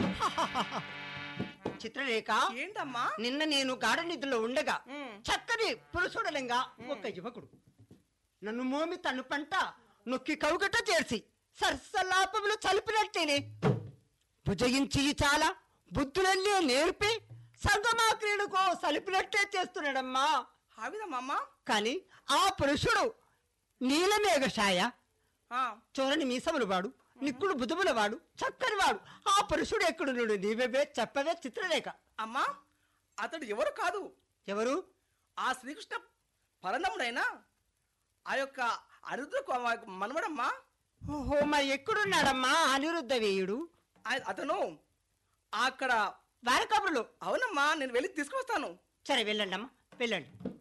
చిత్రరేఖ ఏంటమ్మా నిన్న నేను గాఢ నిద్రలో ఉండగా ఉమ్. చక్కని పురుషుడలంగా ఒక యువకుడు నన్ను మోమి తను పంట నొక్కి కౌగట చేర్చి సరసలాపములు చలిపినట్టేనే భుజగించి చాలా బుద్ధులన్నీ నేర్పి సంగమా క్రీడకో సలిపినట్టే చేస్తున్నాడమ్మా ఆ విధమమ్మా కానీ ఆ పురుషుడు నీలమేఘశాయ ఆ, చూరని మీసములు వాడు నిక్కుడు బుధముల వాడు చక్కని వాడు ఆ పురుషుడు ఎక్కడున్నాడు నీవే చెప్పవే చిత్రరేఖ అమ్మా అతడు ఎవరు కాదు ఎవరు ఆ శ్రీకృష్ణ పరందముడైనా ఆ యొక్క అరుద్రకు మనవడమ్మా ఓహో మరి ఎక్కడున్నాడమ్మా అనిరుద్ధ వేయుడు ఆ- అతను అక్కడ వారకబులు అవునమ్మా నేను వెళ్ళి తీసుకొస్తాను సరే వెళ్ళండి అమ్మా వెళ్ళండి